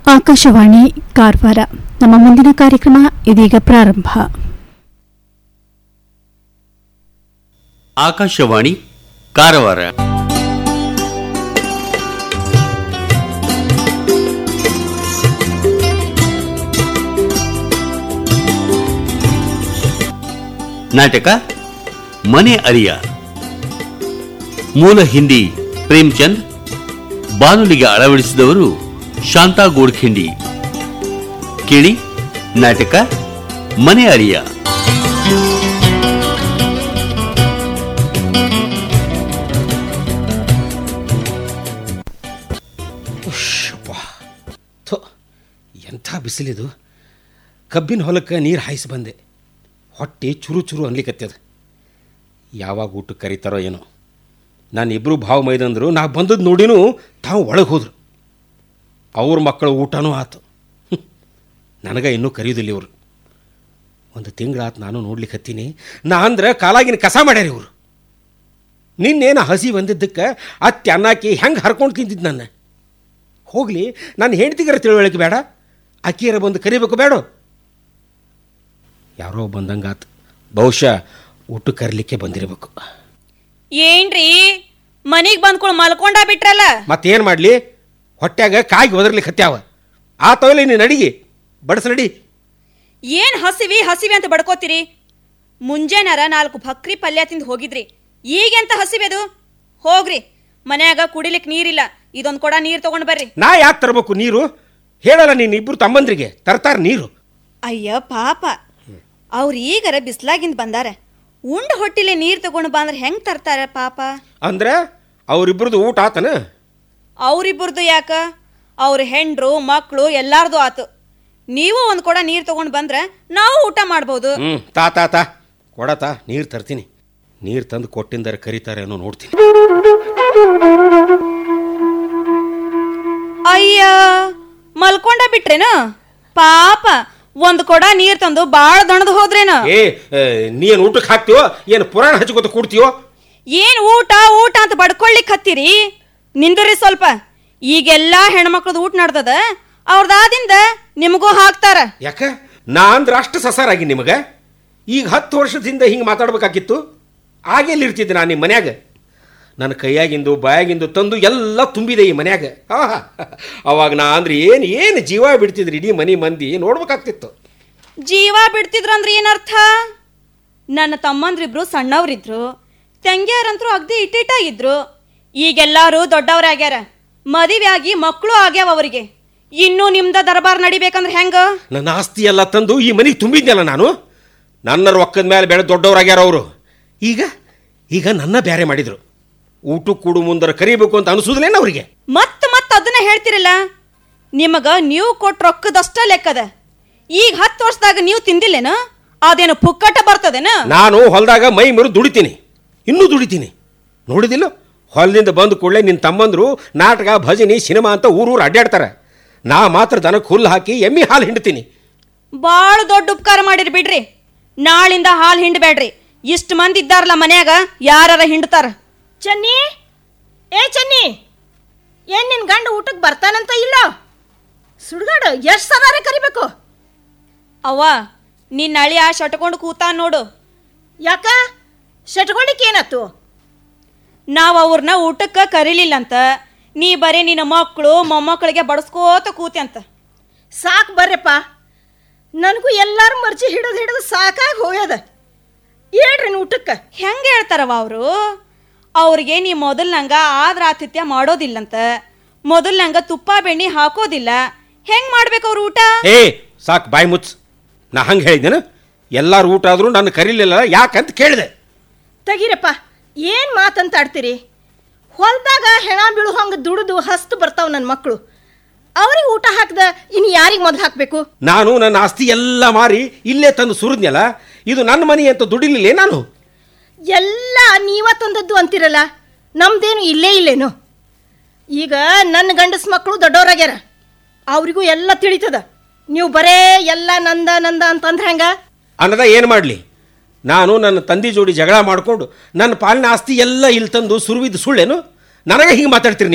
ಆಕಾಶವಾಣಿ ಕಾರವಾರ ನಮ್ಮ ಮುಂದಿನ ಕಾರ್ಯಕ್ರಮ ಇದೀಗ ಪ್ರಾರಂಭ ಆಕಾಶವಾಣಿ ಕಾರವಾರ ನಾಟಕ ಮನೆ ಅರಿಯ ಮೂಲ ಹಿಂದಿ ಪ್ರೇಮ್ಚಂದ್ ಬಾನುಲಿಗೆ ಅಳವಡಿಸಿದವರು ಶಾಂತಾ ಗೋಡ್ಖಿಂಡಿ ಕೇಳಿ ನಾಟಕ ಮನೆ ಅರಿಯ ಉಶ್ಯಪ್ಪ ಥೋ ಎಂಥ ಬಿಸಿಲಿದು ಕಬ್ಬಿನ ಹೊಲಕ್ಕೆ ನೀರು ಹಾಯಿಸಿ ಬಂದೆ ಹೊಟ್ಟೆ ಚುರು ಚುರು ಅನ್ಲಿಕತ್ತದ ಯಾವಾಗ ಊಟಕ್ಕೆ ಕರೀತಾರೋ ಏನೋ ನಾನು ಇಬ್ಬರು ಭಾವ ಮೈದಂದರು ನಾ ಬಂದದ್ದು ನೋಡಿನೂ ತಾವು ಒಳಗೆ ಹೋದ್ರು ಅವ್ರ ಮಕ್ಕಳ ಊಟನೂ ಆತು ಹ್ಮ್. ನನಗೆ ಇನ್ನೂ ಕರೆಯೋದಿಲ್ಲ ಇವರು ಒಂದು ತಿಂಗಳಾತು ನಾನು ನೋಡ್ಲಿಕ್ಕೆ ಹತ್ತೀನಿ ನಾ ಅಂದ್ರೆ ಕಾಲಾಗಿನ ಕಸ ಮಾಡ್ಯಾರ ಇವರು ನಿನ್ನೇನು ಹಸಿ ಬಂದಿದ್ದಕ್ಕೆ ಅತ್ತೆ ಅನ್ನಕ್ಕೆ ಹೆಂಗೆ ಹರ್ಕೊಂಡು ತಿಂತಿದ್ದು ನನ್ನ ಹೋಗಲಿ ನನ್ನ ಹೆಂಡತಿಗರ ತಿಳುವಳಿಕೆ ಬೇಡ ಅಕ್ಕಿಯರ ಬಂದು ಕರಿಬೇಕು ಬೇಡ ಯಾರೋ ಬಂದಂಗಾತು ಬಹುಶಃ ಊಟ ಕರೀಲಿಕ್ಕೆ ಬಂದಿರಬೇಕು ಏನ್ರಿ ಮನಿಗ್ ಬಂದ್ಕೊಳ್ ಮಲ್ಕೊಂಡ ಬಿಟ್ರಲ್ಲ ಮತ್ತೇನು ಮಾಡಲಿ ಹೊಟ್ಯಾಗ ಕಾಯಿಗೆ ಒದರ್ಲಿಕ್ಕೆ ಹತ್ಯಾವ ಆ ತವಲೆ ನೀನು ಅಡಿಗೆ ಬಡಸ ನಡಿ ಏನ್ ಹಸಿವಿ ಹಸಿವಿ ಅಂತ ಬಡ್ಕೋತೀರಿ ಮುಂಜಾನಾರ ನಾಲ್ಕು ಭಕ್ರಿ ಪಲ್ಯ ತಿಂದು ಹೋಗಿದ್ರಿ ಈಗೆಂತ ಹಸಿವಿ ಅದು ಹೋಗ್ರಿ ಮನ್ಯಾಗ ಕುಡಿಲಿಕ್ ನೀರಿಲ್ಲ ಇದೊಂದ್ ಕೊಡ ನೀರ್ ತಗೊಂಡ್ ಬರ್ರಿ ನಾ ಯಾಕೆ ತರಬೇಕು ನೀರು ಹೇಳಲ್ಲ ನೀನು ಇಬ್ಬರು ತಮ್ಮಂದ್ರಿಗೆ ತರ್ತಾರ ನೀರು ಅಯ್ಯ ಪಾಪ ಅವ್ರ ಈಗರ ಬಿಸ್ಲಾಗಿಂದ ಬಂದಾರ ಉಂಡ್ ಹೊಟ್ಟಿಲೆ ನೀರ್ ತಗೊಂಡ್ ಬಂದ್ರ ಹೆಂಗ್ ತರ್ತಾರ ಪಾಪ ಅಂದ್ರೆ ಅವರಿಬ್ಬರದು ಊಟ ಆತನ ಅವ್ರಿಬ್ಬರದು ಯಾಕ ಅವ್ರ ಹೆಂಡ್ರು ಮಕ್ಳು ಎಲ್ಲಾರ್ದು ಆತು ನೀವು ಒಂದ್ ಕೊಡ ನೀರ್ ತಗೊಂಡ್ ಬಂದ್ರ ನಾವು ಊಟ ಮಾಡ್ಬೋದು ಹ್ಞೂ ತಾ ತಾ ತಾ ಕೊಡತಾ ನೀರು ತರ್ತೀನಿ ನೀರು ತಂದು ಕೊಟ್ಟಿಂದರೆ ಕರೀತಾರೆ ಅನ್ನೋ ನೋಡ್ತೀನಿ ಅಯ್ಯ ಮಲ್ಕೊಂಡ ಬಿಟ್ರೇನ ಪಾಪ ಒಂದ್ ಕೊಡ ನೀರ್ ತಂದು ಬಾಳ ದಣದ್ ಹೋದ್ರೇನ ಏ ನೀನು ಊಟಕ್ಕೆ ಹಾಕ್ತೀವೋ ಏನು ಪುರಾಣ ಹಚ್ಕೋತ ಕೂಡ್ತೀವೋ ಏನ್ ಊಟ ಊಟ ಅಂತ ಬಡ್ಕೊಳ್ಳಿಕ್ ಹತ್ತೀರಿ ನಿಂದ್ರಿ ಸ್ವಲ್ಪ ಈಗೆಲ್ಲಾ ಹೆಣ್ಮಕ್ಳದ್ ಊಟ ನಡ್ದದ ಅವ್ರದಾದಿಂದ ನಿಮಗೂ ಹಾಕ್ತಾರ ಯಾಕ ನಾ ಅಂದ್ರೆ ಅಷ್ಟು ಸಸಾರಾಗಿ ನಿಮಗೆ ಈಗ ಹತ್ತು ವರ್ಷದಿಂದ ಹಿಂಗೆ ಮಾತಾಡ್ಬೇಕಾಗಿತ್ತು ಆಗೆಲ್ಲಿ ಇರ್ತಿದ್ದೆ ನಾನು ನಿಮ್ಮ ಮನ್ಯಾಗ ನನ್ನ ಕೈಯಾಗಿಂದು ಬಾಯಾಗಿಂದು ತಂದು ಎಲ್ಲ ತುಂಬಿದೆ ಈ ಮನ್ಯಾಗ ಆಹಾ ಅವಾಗ ನಾ ಅಂದ್ರೆ ಏನು ಏನು ಜೀವ ಬಿಡ್ತಿದ್ರಿ ಇಡೀ ಮನೆ ಮಂದಿ ನೋಡ್ಬೇಕಾಗ್ತಿತ್ತು ಜೀವ ಬಿಡ್ತಿದ್ರಂದ್ರ ಏನರ್ಥ ನನ್ನ ತಮ್ಮಂದ್ರಿಬ್ರು ಸಣ್ಣವ್ರಿದ್ರು ತಂಗಿಯರಂತ್ರು ಅಗ್ದಿ ಇಟ್ಟಿಟ್ಟಾಗಿದ್ರು ಈಗೆಲ್ಲಾರು ದೊಡ್ಡವ್ರಾಗ್ಯಾರ ಮದುವೆ ಆಗಿ ಮಕ್ಕಳು ಆಗ್ಯಾವ ಅವರಿಗೆ ಇನ್ನೂ ನಿಮ್ದ ದರ್ಬಾರ್ ನಡಿಬೇಕಂದ್ರ ಹೆಂಗ ನನ್ನ ಆಸ್ತಿ ಎಲ್ಲ ತಂದು ಈ ಮನೆಗೆ ತುಂಬಿದ್ನಲ್ಲ ನಾನು ನನ್ನ ರೊಕ್ಕದ ಮೇಲೆ ಬೆಳೆ ದೊಡ್ಡವರಾಗ್ಯಾರ ಅವರು ಈಗ ಈಗ ನನ್ನ ಬೇರೆ ಮಾಡಿದರು ಊಟಕ್ಕೆ ಕೂಡು ಮುಂದರ ಕರಿಬೇಕು ಅಂತ ಅನಿಸೋದಿಲ್ಲೇನು ಅವರಿಗೆ ಮತ್ ಮತ್ ಅದನ್ನ ಹೇಳ್ತಿರಲ್ಲ ನಿಮಗ ನೀವು ಕೊಟ್ಟ ರೊಕ್ಕದಷ್ಟ ಲೆಕ್ಕದ ಈಗ ಹತ್ತು ವರ್ಷದಾಗ ನೀವು ತಿಂದಿಲ್ಲೇನ ಅದೇನು ಪುಕ್ಕಟ ಬರ್ತದೇನ ನಾನು ಹೊಲದಾಗ ಮೈ ಮುರಿದು ದುಡಿತೀನಿ ಇನ್ನೂ ದುಡಿತೀನಿ ನೋಡಿದಿಲ್ಲ ಹೊಲದಿಂದ ಬಂದ ಕೂಡಲೇ ನಿನ್ನ ತಮ್ಮಂದ್ರು ನಾಟಕ ಭಜನಿ ಸಿನಿಮಾ ಅಂತ ಊರೂರು ಅಡ್ಡಾಡ್ತಾರೆ ನಾ ಮಾತ್ರ ದನಕ್ಕೆ ಹುಲ್ಲು ಹಾಕಿ ಎಮ್ಮಿ ಹಾಲು ಹಿಂಡ್ತೀನಿ ಬಾಳ ದೊಡ್ಡ ಉಪಕಾರ ಮಾಡಿರಿ ಬಿಡ್ರಿ ನಾಳಿಂದ ಹಾಲ್ ಹಿಂಡ್ಬೇಡ್ರಿ ಇಷ್ಟ ಮಂದಿ ಇದ್ದಾರಲ್ಲ ಮನ್ಯಾಗ ಯಾರಾರ ಹಿಂಡ್ತಾರ ಚನ್ನಿ ಏ ಚನ್ನಿ ಏನ್ ನಿನ್ ಗಂಡ ಊಟಕ್ಕೆ ಬರ್ತಾನಂತ ಇಲ್ಲ ಸುಡ್ಗಾಡು ಎಷ್ಟು ಸದಾರ ಕರಿಬೇಕು ಅವ್ವ ನಿನ್ನ ಅಳಿಯ ಶಟ್ಕೊಂಡು ಕೂತ ನೋಡು ಯಾಕ ಶಟ್ಕೊಂಡಿಕ್ಕೆ ಏನತ್ತು ನಾವು ಅವ್ರನ್ನ ಊಟಕ್ಕೆ ಕರೀಲಿಲ್ಲಂತ ನೀ ಬರೀ ನಿನ್ನ ಮಕ್ಕಳು ಮೊಮ್ಮಕ್ಕಳಿಗೆ ಬಡಸ್ಕೋತ ಕೂತಿ ಅಂತ ಸಾಕು ಬರ್ರಪ್ಪ ನನಗೂ ಎಲ್ಲಾರು ಮರ್ಚಿ ಹಿಡಿದು ಹಿಡಿದು ಸಾಕಾಗಿ ಹೋಗ್ಯದ ಹೇಳ್ರಿ ಊಟಕ್ಕೆ ಹೆಂಗ ಹೇಳ್ತಾರವ ಅವರು ಅವ್ರಿಗೆ ನೀ ಮೊದಲ್ನಂಗ ಆದ್ರ ಆತಿಥ್ಯ ಮಾಡೋದಿಲ್ಲಂತ ಮೊದಲ್ನಂಗ ತುಪ್ಪ ಬೆಣ್ಣೆ ಹಾಕೋದಿಲ್ಲ ಹೆಂಗ್ ಮಾಡ್ಬೇಕು ಅವ್ರ ಊಟ ಏ ಸಾಕು ಬಾಯಿ ಮುಚ್ಚ ನಾ ಹಂಗೆ ಹೇಳಿದ್ದೇನೆ ಎಲ್ಲರೂ ಊಟ ಆದರೂ ನನ್ನ ಕರೀಲಿಲ್ಲ ಯಾಕಂತ ಕೇಳಿದೆ ತೆಗೀರಪ್ಪ ಏನು ಮಾತಂತ ಆಡ್ತೀರಿ ಹೊಲ್ದಾಗ ಹೆಣ ಬೀಳು ಹಂಗೆ ದುಡಿದು ಹಸ್ತು ಬರ್ತಾವ ನನ್ನ ಮಕ್ಕಳು ಅವ್ರಿಗೆ ಊಟ ಹಾಕ್ದ ಇನ್ನು ಯಾರಿಗೆ ಮೊದಲು ಹಾಕಬೇಕು ನಾನು ನನ್ನ ಆಸ್ತಿ ಎಲ್ಲ ಮಾರಿ ಇಲ್ಲೇ ತಂದು ಸುರಿದ್ನಲ್ಲ ಇದು ನನ್ನ ಮನೆ ಅಂತ ದುಡಿಲಿಲ್ಲೇ ನಾನು ಎಲ್ಲ ನೀವ ತಂದದ್ದು ಅಂತಿರಲ್ಲ ನಮ್ದೇನು ಇಲ್ಲೇ ಇಲ್ಲೇನು ಈಗ ನನ್ನ ಗಂಡಸ್ ಮಕ್ಕಳು ದೊಡ್ಡವರಾಗ್ಯಾರ ಅವರಿಗೂ ಎಲ್ಲ ತಿಳಿತದ ನೀವು ಬರೇ ಎಲ್ಲ ನಂದ ನಂದ ಅಂತಂದ್ರೆ ಹೆಂಗ ಅನ್ನದ ಏನು ಮಾಡಲಿ ನಾನು ನನ್ನ ತಂದೆ ಜೋಡಿ ಜಗಳ ಮಾಡಿಕೊಂಡು ನನ್ನ ಪಾಲಿನ ಆಸ್ತಿ ಎಲ್ಲ ಇಲ್ಲಿ ತಂದು ಸುರುವಿದ್ದು ಸುಳ್ಳೇನು ನನಗೆ ಹಿಂಗೆ ಮಾತಾಡ್ತೀರಿ ನೀವು